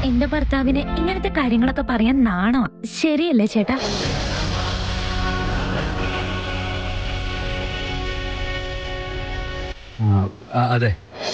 എന്റെ ഭർത്താവിന് ഇങ്ങനത്തെ കാര്യങ്ങളൊക്കെ പറയാൻ നാണോ ശരിയല്ലേ ചേട്ടാ ആ, അതെ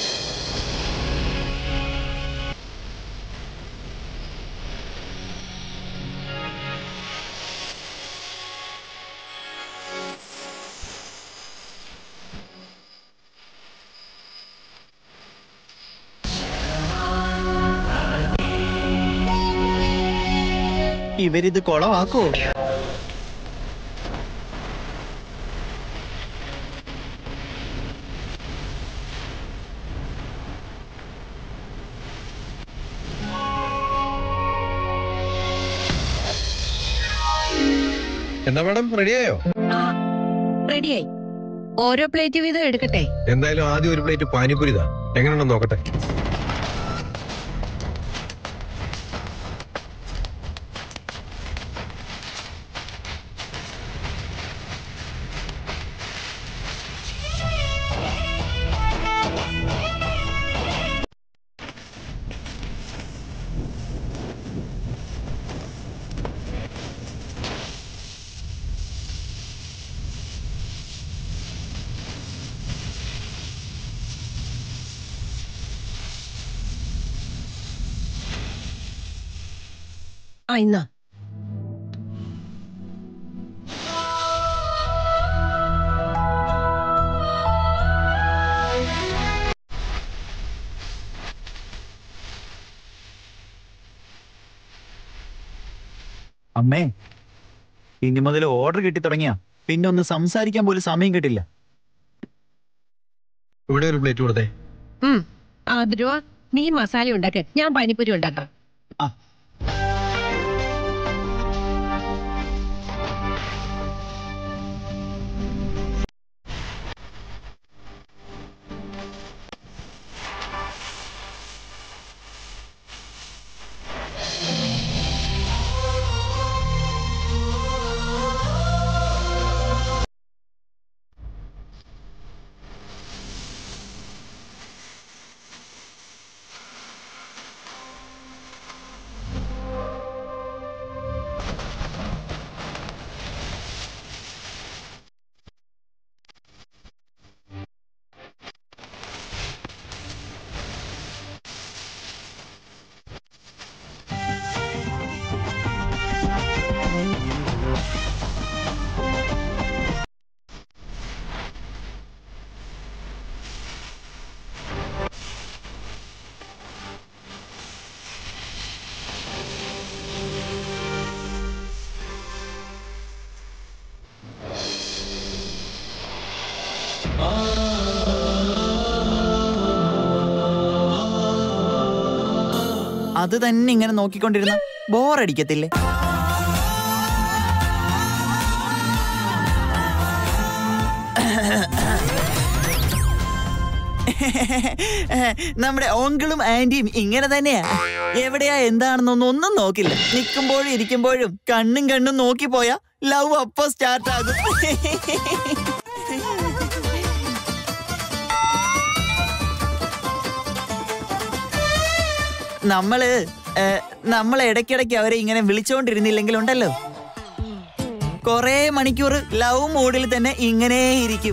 ഇവരിത് കൊളവാക്കോ എന്താ മാഡം റെഡിയായോ റെഡിയായി ഓരോ പ്ലേറ്റ് വീതം എടുക്കട്ടെ എന്തായാലും ആദ്യം ഒരു പ്ലേറ്റ് പാനിപ്പൂരി താ എങ്ങനെയുണ്ടെന്ന് നോക്കട്ടെ ആ ഇന്നാ അമ്മേ ഇനി മുതൽ ഓർഡർ കിട്ടി തുടങ്ങിയ പിന്നെ ഒന്ന് സംസാരിക്കാൻ പോലും സമയം കിട്ടില്ല ഇവിടെ ഒരു പ്ലേറ്റ് കൊടുത്തേ ഉം ആ ധ്രുവ നീ മസാല ഉണ്ടാക്ക് ഞാൻ പാനിപ്പൂരി ഉണ്ടാക്കാം ആ. അത് തന്നെ ഇങ്ങനെ നോക്കിക്കൊണ്ടിരുന്ന ബോറടിക്കത്തില്ലേ നമ്മുടെ ഓങ്കിളും ആന്റിയും ഇങ്ങനെ തന്നെയാ എവിടെയാ എന്താണെന്നൊന്നും ഒന്നും നോക്കില്ല നിൽക്കുമ്പോഴും ഇരിക്കുമ്പോഴും കണ്ണും കണ്ണും നോക്കി പോയാ ലവ് അപ്പൊ സ്റ്റാർട്ട് ആകും നമ്മള് ഏ, നമ്മൾ ഇടയ്ക്കിടയ്ക്ക് അവരെ ഇങ്ങനെ വിളിച്ചോണ്ടിരുന്നില്ലെങ്കിലുണ്ടല്ലോ കൊറേ മണിക്കൂർ ലവ് മൂഡിൽ തന്നെ ഇങ്ങനെ ഇരിക്കും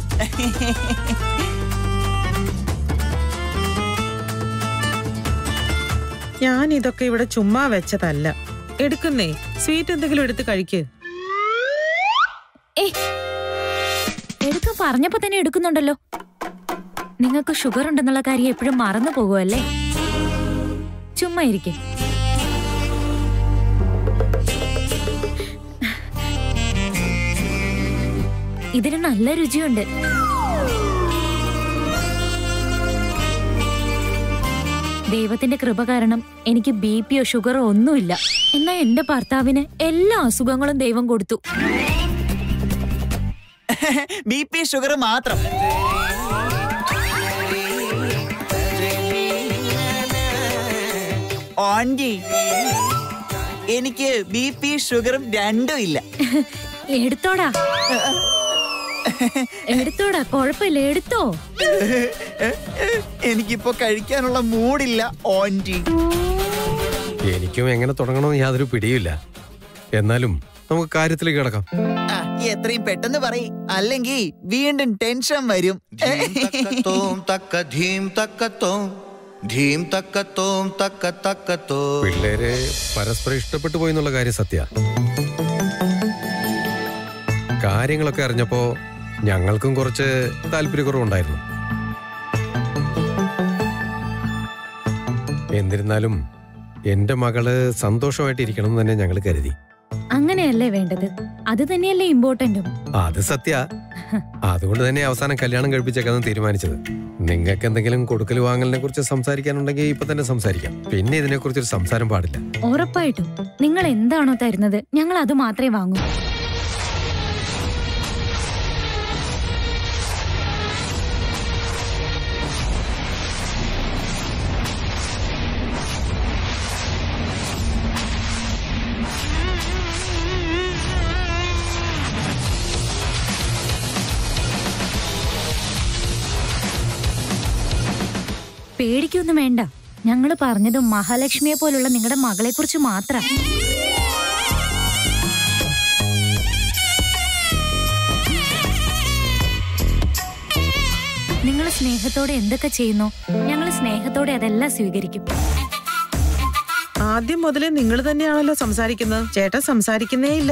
ഞാൻ ഇതൊക്കെ ഇവിടെ ചുമ്മാ വെച്ചതല്ല എടുക്കുന്നേ സ്വീറ്റ് എന്തെങ്കിലും എടുത്ത് കഴിക്ക് എടുക്കാൻ പറഞ്ഞപ്പോ തന്നെ എടുക്കുന്നുണ്ടല്ലോ നിങ്ങൾക്ക് ഷുഗർ ഉണ്ടെന്നുള്ള കാര്യം എപ്പോഴും മറന്നു പോകുമല്ലേ ചുമ്മാ ഇരിക്കെ ഇതിന് നല്ല രുചിയുണ്ട് ദൈവത്തിന്റെ കൃപ കാരണം എനിക്ക് ബി പിയോ ഷുഗറോ ഒന്നുമില്ല എന്നാ എന്റെ ഭർത്താവിന് എല്ലാ അസുഖങ്ങളും ദൈവം കൊടുത്തു ബി പി ഷുഗർ മാത്രം ഓൻജി എനിക്ക് ബി പി ഷുഗറും രണ്ടും ഇല്ല എടുത്തോടാ എടുത്തോടാ കുഴപ്പമില്ല എടുത്തോ എനിക്കിപ്പോ കഴിക്കാനുള്ള മൂഡില്ല ഓൻജി എനിക്കും എങ്ങനെ തുടങ്ങണമെന്ന് യാതൊരു പിടിയില്ല എന്നാലും നമുക്ക് കാര്യത്തിലേക്ക് കിടക്കാം ആ, എത്രയും പെട്ടെന്ന് പറയ് അല്ലെങ്കിൽ വീണ്ടും ടെൻഷൻ വരും ധീം തക്ക തോം തക്ക ധീം തക്ക തോം ധീം തക്ക തോം തക്ക തക്ക തോ പിള്ളേര് പരസ്പരം ഇഷ്ടപ്പെട്ടു പോയി എന്നുള്ള കാര്യം സത്യ കാര്യങ്ങളൊക്കെ അറിഞ്ഞപ്പോ ഞങ്ങൾക്കും കുറച്ച് താല്പര്യക്കുറവുണ്ടായിരുന്നു എന്നിരുന്നാലും എന്റെ മകള് സന്തോഷമായിട്ട് ഇരിക്കണം എന്ന് തന്നെ ഞങ്ങൾ കരുതി അങ്ങനെയല്ലേ വേണ്ടത് അത് തന്നെയല്ലേ ഇമ്പോർട്ടന്റും അത് സത്യ അതുകൊണ്ട് തന്നെ അവസാനം കല്യാണം കഴിപ്പിച്ചേക്കാന്ന് തീരുമാനിച്ചത് നിങ്ങൾക്ക് എന്തെങ്കിലും കൊടുക്കൽ വാങ്ങലിനെ കുറിച്ച് സംസാരിക്കാനുണ്ടെങ്കിൽ ഇപ്പൊ തന്നെ സംസാരിക്കാം പിന്നെ ഇതിനെ കുറിച്ചൊരു സംസാരം പാടില്ല ഉറപ്പായിട്ടും നിങ്ങൾ എന്താണോ തരുന്നത് ഞങ്ങൾ അത് മാത്രമേ വാങ്ങൂ പേടിക്കൊന്നും വേണ്ട ഞങ്ങൾ പറഞ്ഞത് മഹാലക്ഷ്മിയെ പോലുള്ള നിങ്ങളുടെ മകളെ കുറിച്ച് മാത്രം നിങ്ങൾ സ്നേഹത്തോടെ എന്തൊക്കെ ചെയ്യുന്നു ഞങ്ങൾ സ്നേഹത്തോടെ അതെല്ലാം സ്വീകരിക്കും ആദ്യം മുതലേ നിങ്ങൾ തന്നെയാണല്ലോ സംസാരിക്കുന്നത് ചേട്ടൻ സംസാരിക്കുന്നേ ഇല്ല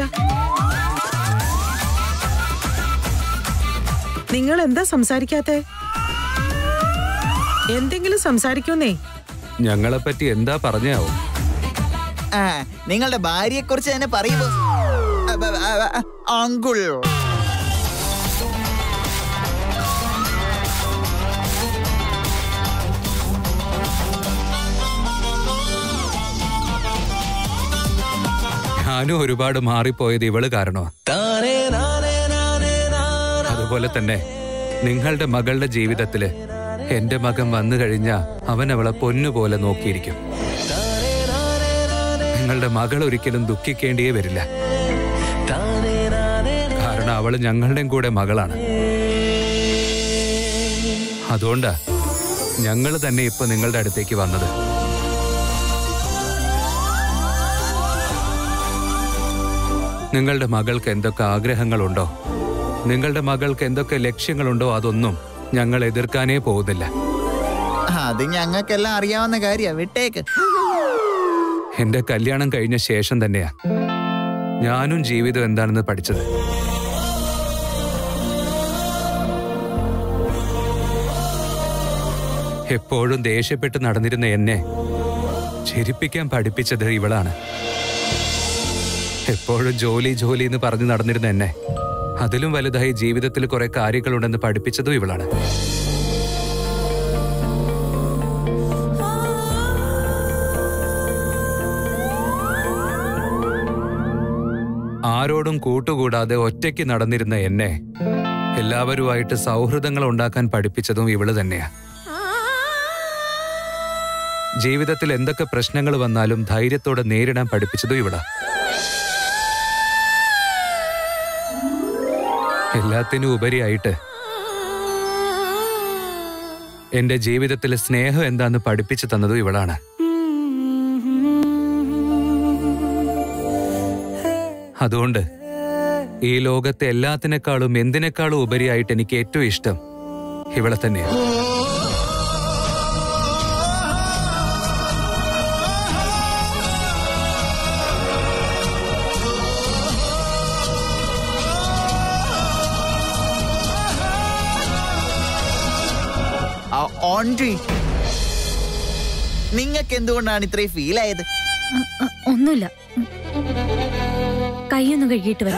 നിങ്ങൾ എന്താ സംസാരിക്കാത്തെ എന്തെങ്കിലും സംസാരിക്കുന്നേ ഞങ്ങളെ പറ്റി എന്താ പറഞ്ഞാവും ആ നിങ്ങളുടെ ഭാര്യയെ കുറിച്ച് തന്നെ പറയുമോ അങ്കുൾ ഞാനും ഒരുപാട് മാറിപ്പോയത് ഇവള് കാരണമാ അതുപോലെ തന്നെ നിങ്ങളുടെ മകളുടെ ജീവിതത്തില് എന്റെ മകൻ വന്നു കഴിഞ്ഞാ അവൻ അവളെ പൊന്നുപോലെ നോക്കിയിരിക്കും നിങ്ങളുടെ മകൾ ഒരിക്കലും ദുഃഖിക്കേണ്ടിയേ വരില്ല കാരണം അവള് ഞങ്ങളുടെയും കൂടെ മകളാണ് അതുകൊണ്ടാ ഞങ്ങൾ തന്നെ ഇപ്പൊ നിങ്ങളുടെ അടുത്തേക്ക് വന്നത് നിങ്ങളുടെ മകൾക്ക് എന്തൊക്കെ ആഗ്രഹങ്ങളുണ്ടോ നിങ്ങളുടെ മകൾക്ക് എന്തൊക്കെ ലക്ഷ്യങ്ങളുണ്ടോ അതൊന്നും ഞങ്ങൾ എതിർക്കാനേ പോകുന്നില്ല അത് ഞങ്ങൾക്കെല്ലാം അറിയാവുന്ന കാര്യ വിട്ടേക്ക് എന്റെ കല്യാണം കഴിഞ്ഞ ശേഷം തന്നെയാ ഞാനും ജീവിതം എന്താണെന്ന് പഠിച്ചത് എപ്പോഴും ദേഷ്യപ്പെട്ട് നടന്നിരുന്ന എന്നെ ചിരിപ്പിക്കാൻ പഠിപ്പിച്ചത് ഇവളാണ് എപ്പോഴും ജോലി ജോലി എന്ന് പറഞ്ഞു നടന്നിരുന്ന എന്നെ അതിലും വലുതായി ജീവിതത്തിൽ കുറെ കാര്യങ്ങളുണ്ടെന്ന് പഠിപ്പിച്ചതും ഇവളാണ് ആരോടും കൂട്ടുകൂടാതെ ഒറ്റയ്ക്ക് നടന്നിരുന്ന എന്നെ എല്ലാവരുമായിട്ട് സൗഹൃദങ്ങൾ ഉണ്ടാക്കാൻ പഠിപ്പിച്ചതും ഇവള് തന്നെയാ ജീവിതത്തിൽ എന്തൊക്കെ പ്രശ്നങ്ങൾ വന്നാലും ധൈര്യത്തോടെ നേരിടാൻ പഠിപ്പിച്ചതും ഇവളാ എല്ലാത്തിനും ഉപരിയായിട്ട് എന്റെ ജീവിതത്തിൽ സ്നേഹം എന്താന്ന് പഠിപ്പിച്ചു തന്നതും ഇവളാണ് അതുകൊണ്ട് ഈ ലോകത്തെ എല്ലാത്തിനേക്കാളും എന്തിനേക്കാളും ഉപരിയായിട്ട് എനിക്ക് ഏറ്റവും ഇഷ്ടം ഇവളെ തന്നെയാണ് ആ, ഓൺട്രി നിങ്ങൾക്ക് എന്തുകൊണ്ടാണ് ഇത്രയും ഫീൽ ആയത് അ, അ, ഒന്നുമില്ല ഉം. കൈയൊന്ന് കഴുകിയിട്ട് വരാം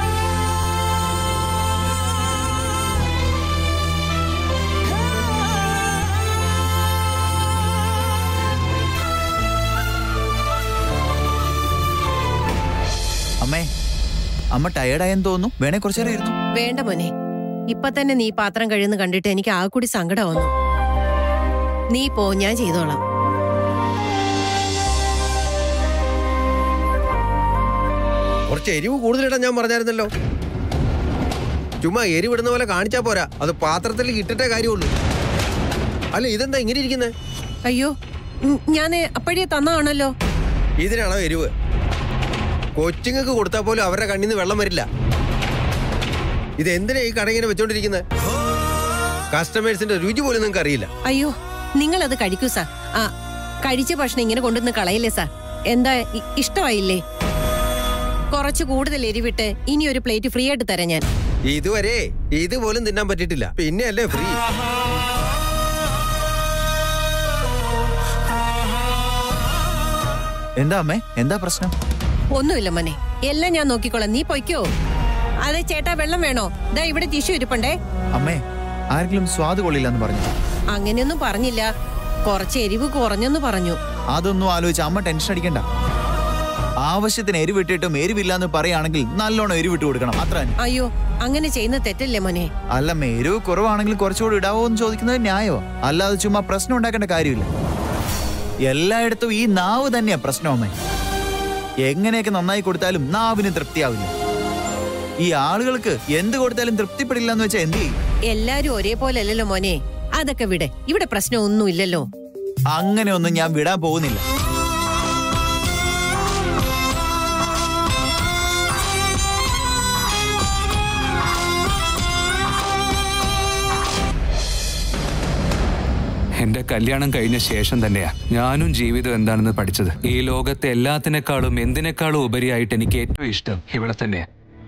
അമ്മേ അമ്മ ടയേർഡായെന്ന് തോന്നുന്നു വേണേ കുറച്ചേരം ഇരുന്നു വേണ്ട മോനെ ഇപ്പൊ തന്നെ നീ പാത്രം കഴിയുന്ന കണ്ടിട്ട് എനിക്ക് ആ കൂടി സങ്കടം വന്നു നീ പോ ഞാൻ ചെയ്തോളാം കുറച്ച് എരിവ് കൂടുതലിടാൻ ഞാൻ പറഞ്ഞായിരുന്നല്ലോ ചുമ്മാ എരിവിടുന്ന പോലെ കാണിച്ചാ പോരാ അത് പാത്രത്തിൽ ഇട്ടിട്ടേ കാര്യമുള്ളൂ അല്ല ഇതെന്താ ഇങ്ങനെ ഇരിക്കുന്നേ അയ്യോ ഉം, ഞാൻ അപ്പോഴേ തന്നതാണല്ലോ ഇതിനാണോ എരിവ് കൊച്ചുങ്ങൾക്ക് കൊടുത്താൽ പോലും അവരുടെ കണ്ണിൽ നിന്ന് വെള്ളം വരില്ല ഇത് എന്തിനാ ഈ കട ഇങ്ങനെ വെച്ചോണ്ടിരിക്കുന്നത് കസ്റ്റമേഴ്സിന്റെ രുചി പോലും നിങ്ങൾക്ക് അറിയില്ല അയ്യോ നിങ്ങൾ അത് കഴിക്കൂ സാർ ആ കഴിച്ച ഭക്ഷണം ഇങ്ങനെ കൊണ്ടുവന്ന് കളയില്ലേ സാർ എന്താ ഇ- ഇഷ്ടമായില്ലേ കുറച്ച് കൂടുതൽ എരിവിട്ട് ഇനി ഒരു പ്ലേറ്റ് ഫ്രീ ആയിട്ട് തരാം ഞാൻ ഇതുവരെ ഇതുപോലും തിന്നാൻ പറ്റിയിട്ടില്ല പിന്നെ അല്ലേ ഫ്രീ എന്താ അമ്മേ എന്താ പ്രശ്നം ഒന്നുമില്ല മോനെ എല്ലാം ഞാൻ നോക്കിക്കോളാം നീ പൊയ്ക്കോ അതെ ചേട്ടാ വെള്ളം വേണോ ദാ ഇവിടെ ടിഷ്യൂ ഇരിപ്പണ്ടേ അമ്മേ ആരെങ്കിലും സ്വാദ് കൊള്ളില്ലെന്ന് പറഞ്ഞു അങ്ങനെയൊന്നും പറഞ്ഞില്ല കുറച്ച് എരിവ് കുറഞ്ഞെന്ന് പറഞ്ഞു അതൊന്നും ആലോചിച്ച് അമ്മ ടെൻഷൻ അടിക്കണ്ട ആവശ്യത്തിന് എരിവിട്ടിട്ടും എരിവില്ലാന്ന് പറയുകയാണെങ്കിൽ നല്ലോണം എരിവിട്ട് കൊടുക്കണം അത്ര തന്നെ. അയ്യോ അങ്ങനെ ചെയ്യുന്ന തെറ്റല്ലേ മോനെ അല്ലമ്മേ എരിവ് കുറവാണെങ്കിൽ കുറച്ചുകൂടി ഇടാവോ എന്ന് ചോദിക്കുന്നത് ന്യായമോ അല്ലാതെ ചുമ്മാ പ്രശ്നം ഉണ്ടാക്കേണ്ട കാര്യമില്ല എല്ലായിടത്തും ഈ നാവ് തന്നെയാ പ്രശ്നം അമ്മേ എങ്ങനെയൊക്കെ നന്നായി കൊടുത്താലും നാവിന് തൃപ്തിയാവില്ല ഈ ആളുകൾക്ക് എന്ത് കൊടുത്താലും തൃപ്തിപ്പെടില്ല എന്ന് വെച്ചാൽ എന്ത് ചെയ്യും എല്ലാരും ഒരേപോലെ അല്ലല്ലോ മോനെ അതൊക്കെ വിടെ ഇവിടെ പ്രശ്നമൊന്നും ഇല്ലല്ലോ അങ്ങനെ ഒന്നും ഞാൻ വിടാൻ പോകുന്നില്ല എന്റെ കല്യാണം കഴിഞ്ഞ ശേഷം തന്നെയാ ഞാനും ജീവിതം എന്താണെന്ന് പഠിച്ചത് ഈ ലോകത്തെ എല്ലാത്തിനേക്കാളും എന്തിനേക്കാളും ഉപരിയായിട്ട് എനിക്ക് ഏറ്റവും ഇഷ്ടം ഇവിടെ തന്നെയാ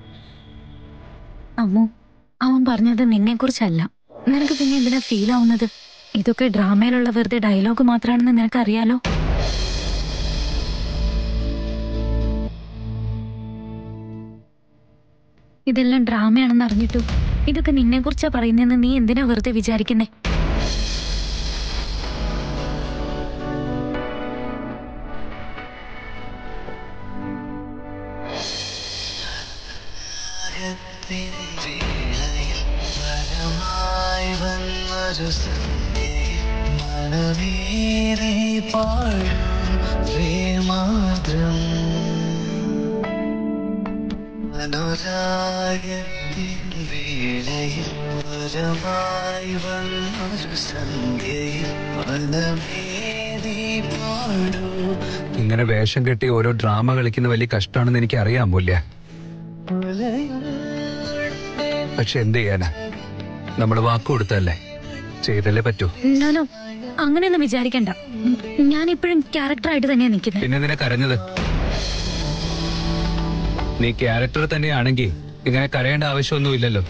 അമ്മു അവൻ പറഞ്ഞത് നിന്നെ കുറിച്ചല്ല നിനക്ക് പിന്നെ എന്തിനാ ഫീൽ ആവുന്നത് ഇതൊക്കെ ഡ്രാമയിലുള്ള വെറുതെ ഡയലോഗ് മാത്രമാണെന്ന് നിനക്കറിയാലോ ഇതെല്ലാം ഡ്രാമയാണെന്ന് അറിഞ്ഞിട്ടു ഇതൊക്കെ നിന്നെ കുറിച്ചാ പറയുന്നതെന്ന് നീ എന്തിനാ വെറുതെ വിചാരിക്കുന്നേ ഇങ്ങനെ വേഷം കെട്ടി ഓരോ ഡ്രാമ കളിക്കുന്ന വലിയ കഷ്ടമാണെന്ന് എനിക്ക് അറിയാൻ മൂല്യ പക്ഷെ എന്ത് ചെയ്യാനാ നമ്മൾ വാക്ക് കൊടുത്തല്ലേ ചെയ്തല്ലേ പറ്റൂ ഞാനോ അങ്ങനെയൊന്നും വിചാരിക്കണ്ട ഞാൻ ഇപ്പോഴും ക്യാരക്ടറായിട്ട് തന്നെയാണ് നിൽക്കുന്നത് പിന്നെ നിന്നെ കരഞ്ഞത് നീ ക്യാരക്ടർ തന്നെയാണെങ്കിൽ ഇങ്ങനെ കരയേണ്ട ആവശ്യമൊന്നുമില്ലല്ലോ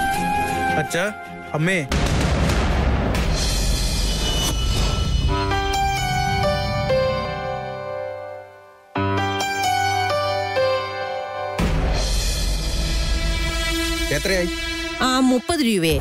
അച്ഛ അമ്മേ എത്രയായി ആ മുപ്പത് രൂപയെ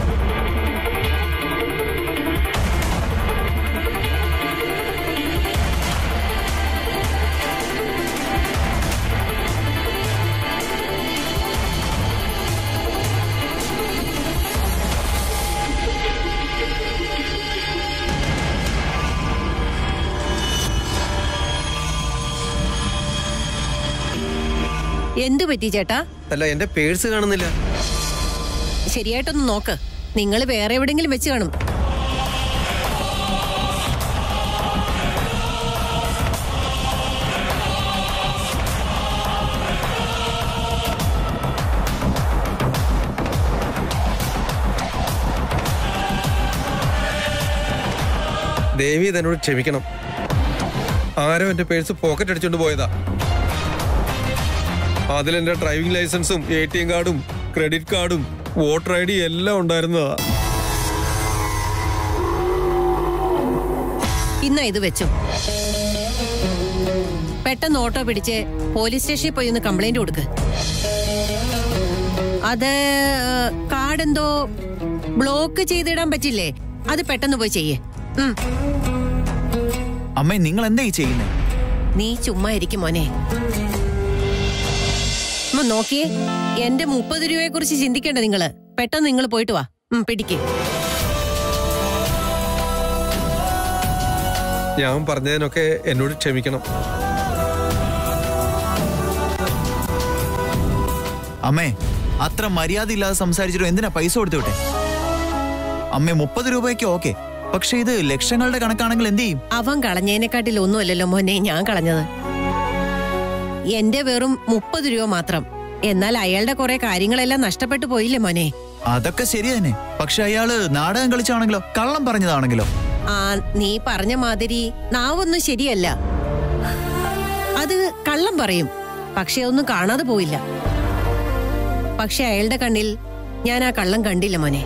എന്തു പറ്റി ചേട്ടാ അല്ല എന്റെ പേഴ്സ് കാണുന്നില്ല ശരിയായിട്ടൊന്ന് നോക്ക് നിങ്ങൾ വേറെ എവിടെങ്കിലും വെച്ച് കാണും ദേവി എന്നോട് ക്ഷമിക്കണം ആരോ എന്റെ പേഴ്സ് പോക്കറ്റ് അടിച്ചോണ്ട് പോയതാ അതിലെന്റെ ഡ്രൈവിംഗ് ലൈസൻസും എ ടി എം കാർഡും ക്രെഡിറ്റ് കാർഡും വോട്ടർ ഐ ഡി എല്ലാം ഉണ്ടായിരുന്നതാ ഇന്നാ ഇത് വെച്ചു പെട്ടെന്ന് ഓട്ടോ പിടിച്ച് പോലീസ് സ്റ്റേഷനിൽ പോയി ഒന്ന് കംപ്ലൈന്റ് കൊടുക്ക് അത് കാർഡ് എന്തോ ബ്ലോക്ക് ചെയ്തിടാൻ പറ്റില്ലേ അത് പെട്ടെന്ന് പോയി ചെയ്യേ ഉം. അമ്മേ നിങ്ങൾ എന്താ ഈ ചെയ്യുന്നത് നീ ചുമ്മാ ഇരിക്കും മോനെ ഉം, നോക്കിയേ എന്റെ മുപ്പത് രൂപയെ കുറിച്ച് ചിന്തിക്കണ്ട നിങ്ങള് പെട്ടെന്ന് നിങ്ങൾ പോയിട്ട് വാ ഉം, പിടിക്ക് ഞാൻ പറഞ്ഞതിനൊക്കെ എന്നോട് ക്ഷമിക്കണം അമ്മേ അത്ര മര്യാദ ഇല്ലാതെ സംസാരിച്ചിട്ട് എന്തിനാ പൈസ കൊടുത്തു വിട്ടെ അമ്മേ മുപ്പത് രൂപയ്ക്ക് ഓക്കെ പക്ഷെ ഇത് ലക്ഷങ്ങളുടെ കണക്കാണെങ്കിൽ എന്ത് ചെയ്യും അവൻ കളഞ്ഞതിനെക്കാട്ടിൽ ഒന്നുമല്ലല്ലോ മോനെ ഞാൻ കളഞ്ഞത് എന്റെ വെറും മുപ്പത് രൂപ മാത്രം എന്നാൽ അയാളുടെ കുറെ കാര്യങ്ങളെല്ലാം നഷ്ടപ്പെട്ടു പോയില്ലേ മോനെ അതൊക്കെ ശരി തന്നെ പക്ഷെ അയാള് നാടകം കളിച്ചാണെങ്കിലോ കള്ളം പറഞ്ഞതാണെങ്കിലോ ആ നീ പറഞ്ഞ മാതിരി നാവൊന്നും ശരിയല്ല അത് കള്ളം പറയും പക്ഷെ ഒന്നും കാണാതെ പോയില്ല പക്ഷെ അയാളുടെ കണ്ണിൽ ഞാൻ ആ കള്ളം കണ്ടില്ല മോനെ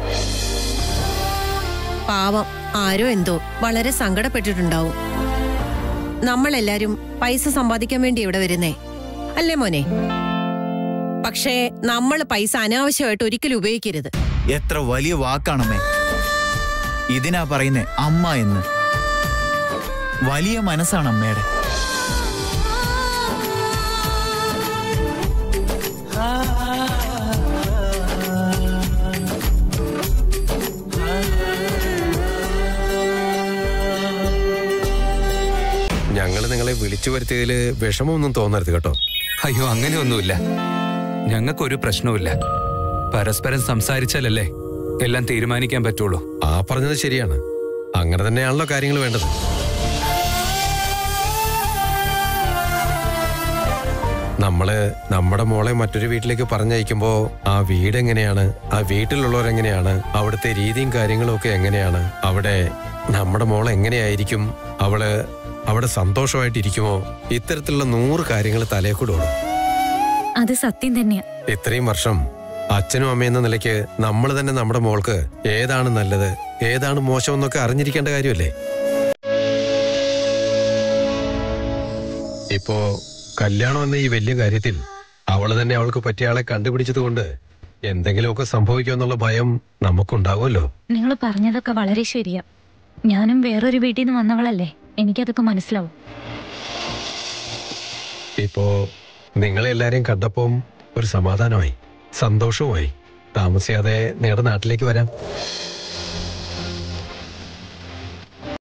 പാവം ആരോ എന്തോ വളരെ സങ്കടപ്പെട്ടിട്ടുണ്ടാവും നമ്മളെല്ലാരും പൈസ സമ്പാദിക്കാൻ വേണ്ടി ഇവിടെ വരുന്നേ അല്ലേ മോനെ പക്ഷേ നമ്മൾ പൈസ അനാവശ്യമായിട്ട് ഒരിക്കലും ഉപയോഗിക്കരുത് എത്ര വലിയ വാക്കാണമ്മേ ഇതിനാ പറയുന്നേ അമ്മ എന്ന് വലിയ മനസ്സാണ് അമ്മയുടെ ഞങ്ങൾ നിങ്ങളെ വിളിച്ചു വരുത്തിയതിൽ വിഷമമൊന്നും തോന്നരുത് കേട്ടോ അയ്യോ അങ്ങനെയൊന്നുമില്ല ഞങ്ങൾക്കൊരു പ്രശ്നവുമില്ല പരസ്പരം സംസാരിച്ചാലല്ലേ എല്ലാം തീരുമാനിക്കാൻ പറ്റുള്ളൂ ആ പറഞ്ഞത് ശരിയാണ് അങ്ങനെ തന്നെയാണല്ലോ കാര്യങ്ങൾ വേണ്ടത് നമ്മള് നമ്മുടെ മോളെ മറ്റൊരു വീട്ടിലേക്ക് പറഞ്ഞയക്കുമ്പോ ആ വീട് എങ്ങനെയാണ് ആ വീട്ടിലുള്ളവരെങ്ങനെയാണ് അവിടുത്തെ രീതിയും കാര്യങ്ങളും ഒക്കെ എങ്ങനെയാണ് അവിടെ നമ്മുടെ മോൾ എങ്ങനെയായിരിക്കും അവള് അവിടെ സന്തോഷമായിട്ടിരിക്കുമോ ഇത്തരത്തിലുള്ള നൂറ് കാര്യങ്ങൾ തലേ കൂടെ ഓടും അത് സത്യം തന്നെയാ ഇത്രയും വർഷം അച്ഛനും അമ്മയും എന്ന നിലയ്ക്ക് നമ്മൾ തന്നെ നമ്മുടെ മോൾക്ക് ഏതാണ് നല്ലത് ഏതാണ് മോശം എന്നൊക്കെ അറിഞ്ഞിരിക്കേണ്ട കാര്യമല്ലേ ഇപ്പോ കല്യാണം എന്ന ഈ വലിയ കാര്യത്തിൽ അവള് തന്നെ അവൾക്ക് പറ്റിയ ആളെ കണ്ടുപിടിച്ചത് കൊണ്ട് എന്തെങ്കിലുമൊക്കെ സംഭവിക്കുമെന്നുള്ള ഭയം നമുക്കുണ്ടാവുമല്ലോ നിങ്ങൾ പറഞ്ഞതൊക്കെ വളരെ ശരിയാ ഞാനും വേറൊരു വീട്ടിൽ നിന്ന് വന്നവളല്ലേ എനിക്കതൊക്കെ മനസ്സിലാവും ഇപ്പോ നിങ്ങളെ എല്ലാരെയും കണ്ടപ്പം ഒരു സമാധാനമായി സന്തോഷവുമായി താമസിയാതെ നിങ്ങളുടെ നാട്ടിലേക്ക് വരാം